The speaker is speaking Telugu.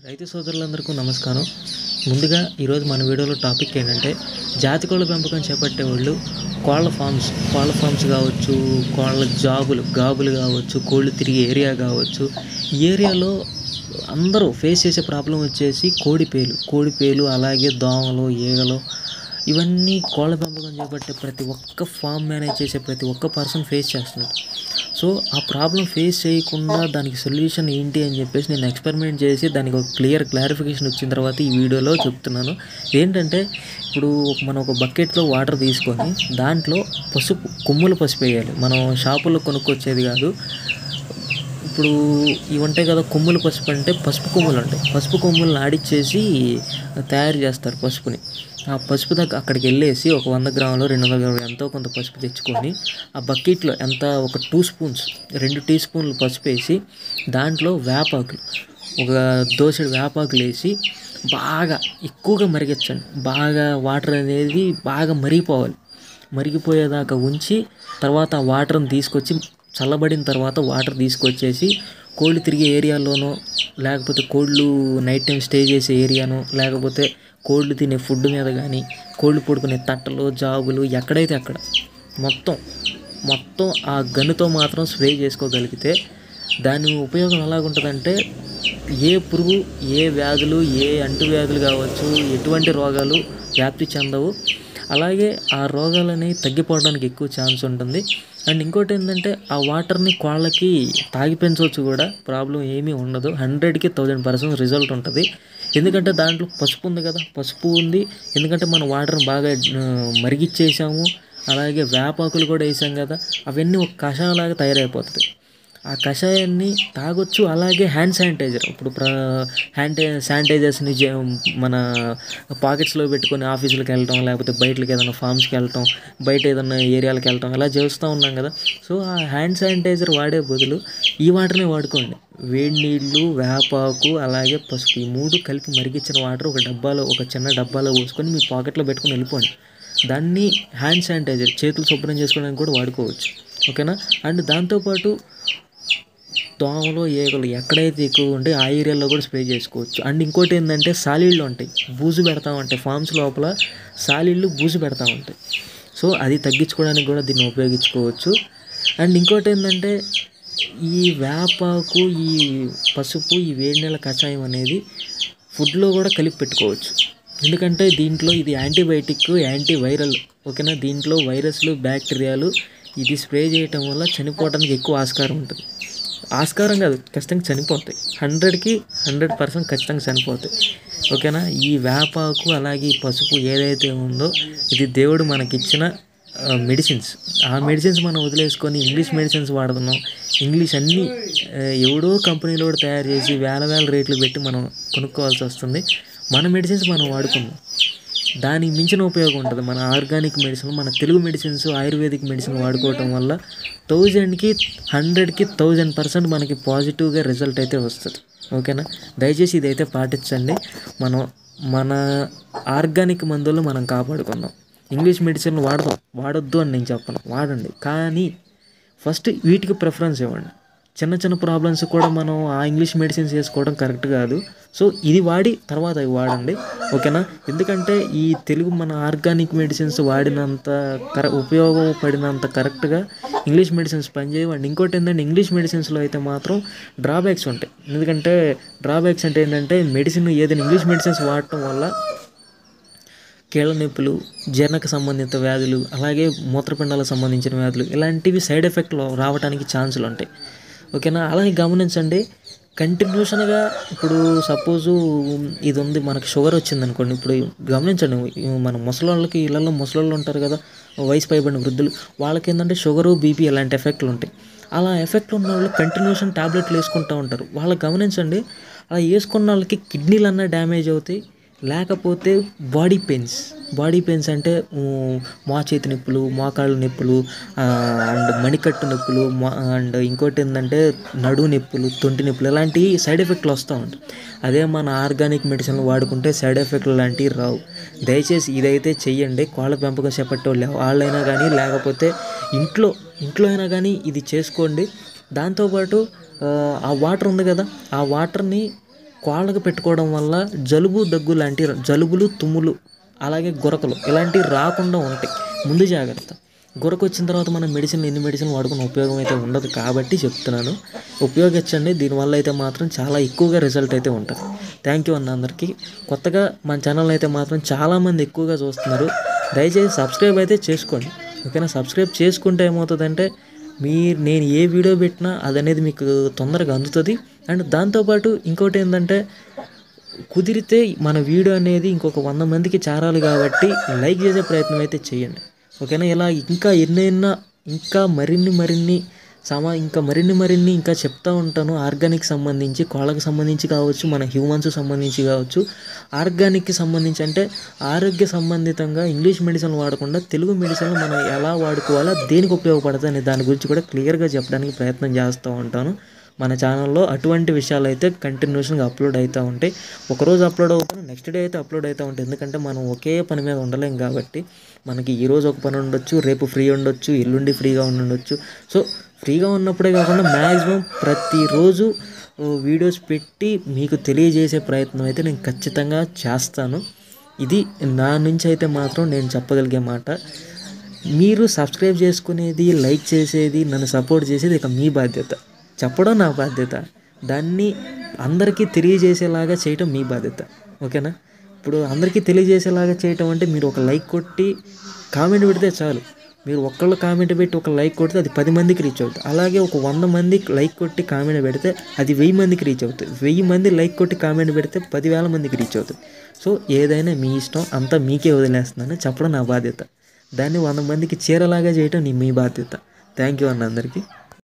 రైతు సోదరులందరికీ నమస్కారం ముందుగా ఈరోజు మన వీడియోలో టాపిక్ ఏంటంటే జాతి కోళ్ళ పెంపకం చేపట్టే వాళ్ళు కోళ్ళ ఫామ్స్ కోళ్ళ ఫామ్స్ కావచ్చు కోళ్ళ జాబులు గాబులు కావచ్చు కోళ్ళు తిరిగే ఏరియా కావచ్చు ఈ ఏరియాలో అందరూ ఫేస్ చేసే ప్రాబ్లం వచ్చేసి కోడిపేలు కోడిపేలు అలాగే దోమలు ఈగలు ఇవన్నీ కోళ్ళ పెంపకం చేపట్టే ప్రతి ఒక్క ఫామ్ మేనేజ్ చేసే ప్రతి ఒక్క పర్సన్ ఫేస్ చేస్తున్నారు సో ఆ ప్రాబ్లం ఫేస్ చేయకుండా దానికి సొల్యూషన్ ఏంటి అని చెప్పేసి నేను ఎక్స్పెరిమెంట్ చేసి దానికి ఒక క్లియర్ క్లారిఫికేషన్ వచ్చిన తర్వాత ఈ వీడియోలో చెప్తున్నాను ఏంటంటే ఇప్పుడు మనం ఒక బకెట్లో వాటర్ తీసుకొని దాంట్లో పసుపు కొమ్ముల పసుపు వేయాలి మనం షాపుల్లో కొనుక్కొచ్చేది కాదు ఇప్పుడు ఇవి ఉంటాయి కదా కొమ్ములు పసుపు అంటే పసుపు కొమ్ములు ఉంటాయి పసుపు కొమ్ములను ఆడిచ్చేసి తయారు చేస్తారు పసుపుని ఆ పసుపు దగ్గర అక్కడికి వెళ్ళేసి ఒక వంద గ్రాములు రెండు వందల గ్రాములు ఎంతో కొంత పసుపు తెచ్చుకొని ఆ బకెట్లో ఎంత ఒక టూ స్పూన్స్ రెండు టీ స్పూన్లు పసుపు వేసి దాంట్లో వేపాకులు ఒక దోసెడు వేపాకులు వేసి బాగా ఎక్కువగా మరిగించండి బాగా వాటర్ అనేది బాగా మరిగిపోవాలి మరిగిపోయేదాకా ఉంచి తర్వాత ఆ వాటర్ని తీసుకొచ్చి చల్లబడిన తర్వాత వాటర్ తీసుకొచ్చేసి కోళ్ళు తిరిగే ఏరియాలోనో లేకపోతే కోళ్ళు నైట్ టైం స్టే చేసే ఏరియానో లేకపోతే కోళ్ళు తినే ఫుడ్ మీద కానీ కోళ్ళు పడుకునే తట్టలు జాబులు ఎక్కడైతే అక్కడ మొత్తం మొత్తం ఆ గన్నుతో మాత్రం స్ప్రే చేసుకోగలిగితే దాని ఉపయోగం ఎలాగుంటుందంటే ఏ పురుగు ఏ వ్యాధులు ఏ అంటువ్యాధులు కావచ్చు ఎటువంటి రోగాలు వ్యాప్తి చెందవు అలాగే ఆ రోగాలని తగ్గిపోవడానికి ఎక్కువ ఛాన్స్ ఉంటుంది అండ్ ఇంకోటి ఏంటంటే ఆ వాటర్ని కోళ్ళకి తాగి పెంచవచ్చు కూడా ప్రాబ్లం ఏమీ ఉండదు హండ్రెడ్కి థౌజండ్ పర్సెంట్ రిజల్ట్ ఉంటుంది ఎందుకంటే దాంట్లో పసుపు ఉంది కదా పసుపు ఉంది ఎందుకంటే మనం వాటర్ని బాగా ఆ, మరిగిచ్చేసాము అలాగే వేపాకులు కూడా వేసాం కదా అవన్నీ ఒక కషాయంలాగా తయారైపోతుంది ఆ కషాయాన్ని తాగొచ్చు అలాగే హ్యాండ్ శానిటైజర్ ఇప్పుడు ప్ర హ్యాండ్ శానిటైజర్స్ని జే- మన పాకెట్స్లో పెట్టుకొని ఆఫీసులకు వెళ్ళటం లేకపోతే బయటకి ఏదైనా ఫామ్స్కి వెళ్ళటం బయట ఏదైనా ఏరియాలకు వెళ్ళటం అలా చేస్తూ ఉన్నాం కదా సో ఆ హ్యాండ్ శానిటైజర్ వాడే బదులు ఈ వాటర్ని వాడుకోండి వేడి నీళ్ళు వేపాకు అలాగే పసుపు ఈ మూడు కలిపి మరిగించిన వాటర్ ఒక డబ్బాలో ఒక చిన్న డబ్బాలో పోసుకొని మీ పాకెట్లో పెట్టుకొని వెళ్ళిపోండి దాన్ని హ్యాండ్ శానిటైజర్ చేతులు శుభ్రం చేసుకోవడానికి కూడా వాడుకోవచ్చు ఓకేనా అండ్ దాంతోపాటు దోమలు ఈగలు ఎక్కడైతే ఎక్కువ ఉంటే ఆ ఏరియాలో కూడా స్ప్రే చేసుకోవచ్చు అండ్ ఇంకోటి ఏంటంటే సాలీళ్ళు ఉంటాయి బూజు పెడతా ఉంటాయి ఫామ్స్ లోపల సాలీళ్ళు బూజు పెడతా ఉంటాయి సో అది తగ్గించుకోవడానికి కూడా దీన్ని ఉపయోగించుకోవచ్చు అండ్ ఇంకోటి ఏంటంటే ఈ వేపాకు ఈ పసుపు ఈ వేడి నీళ్ళ కషాయం అనేది ఫుడ్లో కూడా కలిపి పెట్టుకోవచ్చు ఎందుకంటే దీంట్లో ఇది యాంటీబయాటిక్ యాంటీ వైరల్ ఓకేనా దీంట్లో వైరస్లు బ్యాక్టీరియాలు ఇది స్ప్రే చేయటం వల్ల చనిపోవడానికి ఎక్కువ ఆస్కారం ఉంటుంది ఆస్కారం కాదు ఖచ్చితంగా చనిపోతాయి హండ్రెడ్కి హండ్రెడ్ పర్సెంట్ ఖచ్చితంగా చనిపోతాయి ఓకేనా ఈ వేపాకు అలాగే ఈ పసుపు ఏదైతే ఉందో ఇది దేవుడు మనకిచ్చిన మెడిసిన్స్ ఆ మెడిసిన్స్ మనం వదిలేసుకొని ఇంగ్లీష్ మెడిసిన్స్ వాడుతున్నాం ఇంగ్లీష్ అన్నీ ఆ, ఎవడో కంపెనీలో కూడా తయారు చేసి వేల వేల రేట్లు పెట్టి మనం కొనుక్కోవాల్సి వస్తుంది మన మెడిసిన్స్ మనం వాడుకుందాం దానికి మించిన ఉపయోగం ఉంటుంది మన ఆర్గానిక్ మెడిసిన్ మన తెలుగు మెడిసిన్స్ ఆయుర్వేదిక్ మెడిసిన్ వాడుకోవటం వల్ల థౌజండ్కి హండ్రెడ్కి థౌజండ్ పర్సెంట్ మనకి పాజిటివ్గా రిజల్ట్ అయితే వస్తుంది ఓకేనా దయచేసి ఇదైతే పాటించండి మనం మన ఆర్గానిక్ మందులు మనం కాపాడుకుందాం ఇంగ్లీష్ మెడిసిన్ వాడదాం వాడొద్దు అని నేను చెప్పను వాడండి కానీ ఫస్ట్ వీటికి ప్రిఫరెన్స్ ఇవ్వండి చిన్న చిన్న ప్రాబ్లమ్స్ కూడా మనం ఆ ఇంగ్లీష్ మెడిసిన్స్ వేసుకోవడం కరెక్ట్ కాదు సో ఇది వాడి తర్వాత అవి వాడండి ఓకేనా ఎందుకంటే ఈ తెలుగు మన ఆర్గానిక్ మెడిసిన్స్ వాడినంత కర ఉపయోగపడినంత కరెక్ట్గా ఇంగ్లీష్ మెడిసిన్స్ పనిచేయవండి ఇంకోటి ఏంటంటే ఇంగ్లీష్ మెడిసిన్స్లో అయితే మాత్రం డ్రాబ్యాక్స్ ఉంటాయి ఎందుకంటే డ్రాబ్యాక్స్ అంటే ఏంటంటే మెడిసిన్ ఏదైనా ఇంగ్లీష్ మెడిసిన్స్ వాడటం వల్ల కీళ్ళ నొప్పులు జీర్ణక సంబంధిత వ్యాధులు అలాగే మూత్రపిండాలకు సంబంధించిన వ్యాధులు ఇలాంటివి సైడ్ ఎఫెక్ట్లు రావడానికి ఛాన్సులు ఉంటాయి ఓకేనా అలాగే గమనించండి కంటిన్యూషన్గా ఇప్పుడు సపోజు ఇది ఉంది మనకి షుగర్ వచ్చింది అనుకోండి ఇప్పుడు గమనించండి మన ముసలోళ్ళకి ఇళ్ళల్లో ముసలోళ్ళు ఉంటారు కదా వయసు పైబడిన వృద్ధులు వాళ్ళకి ఏంటంటే షుగరు బీపీ ఇలాంటి ఎఫెక్ట్లు ఉంటాయి అలా ఎఫెక్ట్లు ఉన్న వాళ్ళు కంటిన్యూషన్ టాబ్లెట్లు వేసుకుంటూ ఉంటారు వాళ్ళకి గమనించండి అలా వేసుకున్న వాళ్ళకి కిడ్నీలు అన్న డ్యామేజ్ అవుతాయి లేకపోతే బాడీ పెయిన్స్ బాడీ పెయిన్స్ అంటే ఉమ్, మా చేతి నొప్పులు మోకాళ్ళ నొప్పులు అండ్ మణికట్టు నొప్పులు అండ్ ఇంకోటి ఏంటంటే నడు నొప్పులు తొంటి నొప్పులు ఇలాంటి సైడ్ ఎఫెక్ట్లు వస్తూ ఉంటాయి అదే మన ఆర్గానిక్ మెడిసిన్లు వాడుకుంటే సైడ్ ఎఫెక్ట్లు లాంటివి రావు దయచేసి ఇదైతే చెయ్యండి కోళ్ళ పెంపకం చేపట్టే వాళ్ళైనా కానీ లేకపోతే ఇంట్లో ఇంట్లో అయినా కానీ ఇది చేసుకోండి దాంతోపాటు ఆ, ఆ వాటర్ ఉంది కదా ఆ వాటర్ని కోళ్ళకు పెట్టుకోవడం వల్ల జలుబు దగ్గు లాంటి జలుబులు తుమ్ములు అలాగే గురకలు ఇలాంటివి రాకుండా ఉంటాయి ముందు జాగ్రత్త గురకు వచ్చిన తర్వాత మనం మెడిసిన్ ఎన్ని మెడిసిన్ వాడుకున్న ఉపయోగం అయితే ఉండదు కాబట్టి చెప్తున్నాను ఉపయోగించండి దీనివల్ల అయితే మాత్రం చాలా ఎక్కువగా రిజల్ట్ అయితే ఉంటుంది థ్యాంక్ యూ అన్న అందరికీ కొత్తగా మన ఛానల్ అయితే మాత్రం చాలామంది ఎక్కువగా చూస్తున్నారు దయచేసి సబ్స్క్రైబ్ అయితే చేసుకోండి ఓకేనా సబ్స్క్రైబ్ చేసుకుంటే ఏమవుతుందంటే మీ నేను ఏ వీడియో పెట్టినా అది అనేది మీకు తొందరగా అందుతుంది అండ్ దాంతోపాటు ఇంకోటి ఏంటంటే కుదిరితే మన వీడియో అనేది ఇంకొక వంద మందికి చేరాలి కాబట్టి లైక్ చేసే ప్రయత్నం అయితే చేయండి ఓకేనా ఇలా ఇంకా ఎన్నెన్నో ఇంకా మరిన్ని మరిన్ని సమా ఇంకా మరిన్ని మరిన్ని ఇంకా చెప్తా ఉంటాను ఆర్గానిక్ సంబంధించి కోళ్ళకి సంబంధించి కావచ్చు మన హ్యూమన్స్ సంబంధించి కావచ్చు ఆర్గానిక్కి సంబంధించి అంటే ఆరోగ్య సంబంధితంగా ఇంగ్లీష్ మెడిసిన్ వాడకుండా తెలుగు మెడిసిన్లు మనం ఎలా వాడుకోవాలో దేనికి ఉపయోగపడుతుంది అనే దాని గురించి కూడా క్లియర్గా చెప్పడానికి ప్రయత్నం చేస్తూ ఉంటాను మన ఛానల్లో అటువంటి విషయాలు అయితే కంటిన్యూషన్గా అప్లోడ్ అవుతూ ఉంటాయి ఒకరోజు అప్లోడ్ అవుతాను నెక్స్ట్ డే అయితే అప్లోడ్ అవుతూ ఉంటాయి ఎందుకంటే మనం ఒకే పని మీద ఉండలేం కాబట్టి మనకి ఈరోజు ఒక పని ఉండొచ్చు రేపు ఫ్రీ ఉండొచ్చు ఎల్లుండి ఫ్రీగా ఉండొచ్చు సో ఫ్రీగా ఉన్నప్పుడే కాకుండా మ్యాక్సిమం ప్రతిరోజు వీడియోస్ పెట్టి మీకు తెలియజేసే ప్రయత్నం అయితే నేను ఖచ్చితంగా చేస్తాను ఇది నా నుంచి అయితే మాత్రం నేను చెప్పగలిగే మాట మీరు సబ్స్క్రైబ్ చేసుకునేది లైక్ చేసేది నన్ను సపోర్ట్ చేసేది ఇక మీ బాధ్యత చెప్పడం నా బాధ్యత దాన్ని అందరికీ తెలియజేసేలాగా చేయటం మీ బాధ్యత ఓకేనా ఇప్పుడు అందరికీ తెలియజేసేలాగా చేయటం అంటే మీరు ఒక లైక్ కొట్టి కామెంట్ పెడితే చాలు మీరు ఒక్కళ్ళు కామెంట్ పెట్టి ఒక లైక్ కొడితే అది పది మందికి రీచ్ అవుతుంది అలాగే ఒక వంద మంది లైక్ కొట్టి కామెంట్ పెడితే అది వెయ్యి మందికి రీచ్ అవుతుంది వెయ్యి మంది లైక్ కొట్టి కామెంట్ పెడితే పదివేల మందికి రీచ్ అవుతుంది సో ఏదైనా మీ ఇష్టం అంతా మీకే వదిలేస్తున్నాను చెప్పడం నా బాధ్యత దాన్ని వంద మందికి చేరేలాగా చేయటం నీ మీ బాధ్యత థ్యాంక్ యూ అన్న అందరికీ